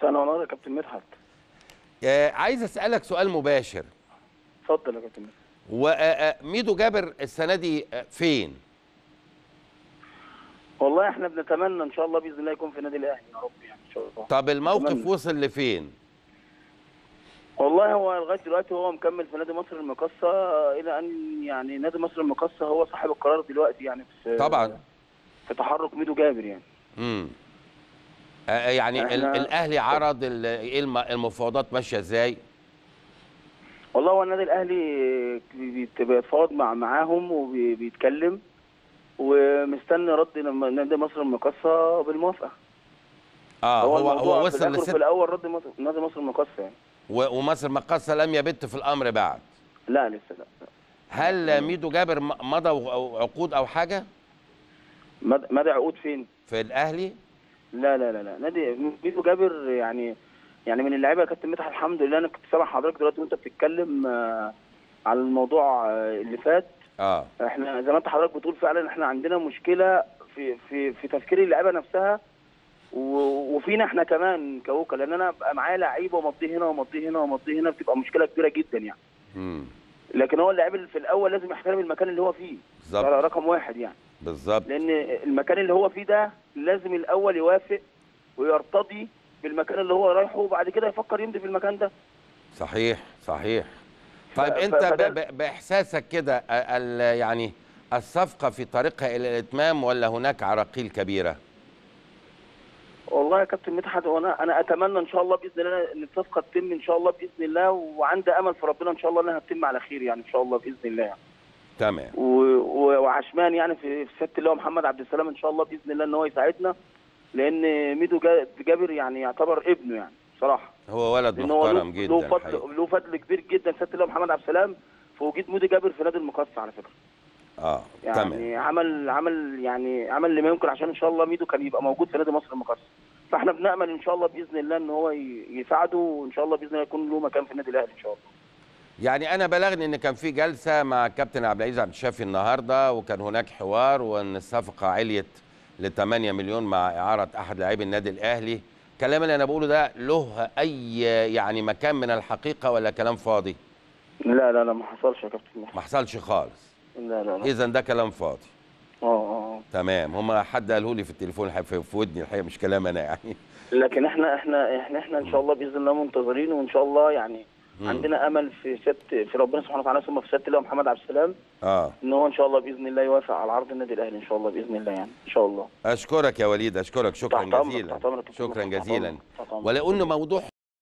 انا والله يا كابتن مدحت آه، عايز اسالك سؤال مباشر اتفضل يا كابتن مدحت وميدو جابر السنه دي آه، فين والله احنا بنتمنى ان شاء الله باذن الله يكون في النادي الاهلي يا رب يعني ان شاء الله طب الموقف أتمنى. وصل لفين والله هو لغايه دلوقتي هو مكمل في نادي مصر المقاصه الى ان يعني نادي مصر المقاصه هو صاحب القرار دلوقتي يعني في طبعا في تحرك ميدو جابر يعني امم آه، يعني ال- إحنا- الاهلي عرض ال- ايه الم- المفاوضات ماشيه ازاي والله هو النادي الاهلي بيت- بيتفاوض مع معاهم وبيتكلم ومستني رد لما نادي مصر المقاصه بالموافقه اه هو الموضوع هو في وصل الآخر في لست الاول رد مصر نادي مصر المقاصه يعني و- ومصر مقاصه لم يبت في الامر بعد لا لسه لا لا. هل ميدو جابر م- مضى و- عقود او حاجه مد- مدى عقود فين؟ في الاهلي لا لا لا لا نادي ميدو جابر يعني يعني من اللعيبه يا كابتن مدحت الحمد لله انا كنت سامع حضرتك دلوقتي وانت بتتكلم آه، على الموضوع آه، اللي فات اه احنا زي ما انت حضرتك بتقول فعلا احنا عندنا مشكله في في في تفكير اللعيبه نفسها و- وفينا احنا كمان كوكا لان انا ابقى معايا لعيبه ومضيه هنا ومضيه هنا ومضيه هنا بتبقى مشكله كبيره جدا يعني امم لكن هو اللاعب اللي في الاول لازم يحترم المكان اللي هو فيه بالظبط. ده رقم واحد يعني بالظبط لان المكان اللي هو فيه ده لازم الاول يوافق ويرتضي بالمكان اللي هو رايحه وبعد كده يفكر يمضي في المكان ده صحيح صحيح طيب ف- انت فده- ب- ب- باحساسك كده ا- ال- يعني الصفقه في طريقها الى الاتمام ولا هناك عراقيل كبيره والله يا كابتن مدحت وانا انا اتمنى ان شاء الله باذن الله ان الصفقه تتم ان شاء الله باذن الله وعندي امل في ربنا ان شاء الله انها تتم على خير يعني ان شاء الله باذن الله يعني. تمام و- و- وعشمان يعني في في سياده اللواء محمد عبد السلام ان شاء الله باذن الله ان هو يساعدنا لان ميدو جا- جابر يعني يعتبر ابنه يعني بصراحه هو ولد لان هو له- محترم جدا له فضل الحقيقة. له فضل كبير جدا سياده اللواء محمد عبد السلام في وجود ميدو جابر في نادي المقصه على فكره اه تمام يعني عمل عمل يعني عمل اللي ما يمكن عشان ان شاء الله ميدو كان يبقى موجود في نادي مصر المقاصه فاحنا بنامل ان شاء الله باذن الله ان هو ي- يساعده وان شاء الله باذن الله يكون له مكان في النادي الاهلي ان شاء الله يعني انا بلغني ان كان في جلسه مع الكابتن عبد العزيز عبد الشافي النهارده وكان هناك حوار وان الصفقه عليت ل 8 مليون مع اعاره احد لاعبي النادي الاهلي الكلام اللي انا بقوله ده له اي يعني مكان من الحقيقه ولا كلام فاضي لا لا لا ما حصلش يا كابتن ما حصلش خالص لا لا لا اذا ده كلام فاضي اه اه تمام هم حد قاله لي في التليفون الحقيقة في في ودني الحقيقه مش كلام انا يعني لكن احنا احنا احنا احنا ان شاء الله باذن الله منتظرين وان شاء الله يعني مم. عندنا امل في ست في ربنا سبحانه وتعالى ثم في سياده الله محمد عبد السلام اه ان هو ان شاء الله باذن الله يوافق على عرض النادي الاهلي ان شاء الله باذن الله يعني ان شاء الله اشكرك يا وليد اشكرك شكرا تحت أمرك، جزيلا تحت أمرك يا شكرا فندم، تحت جزيلا أمرك، تحت أمرك. ولانه موضوع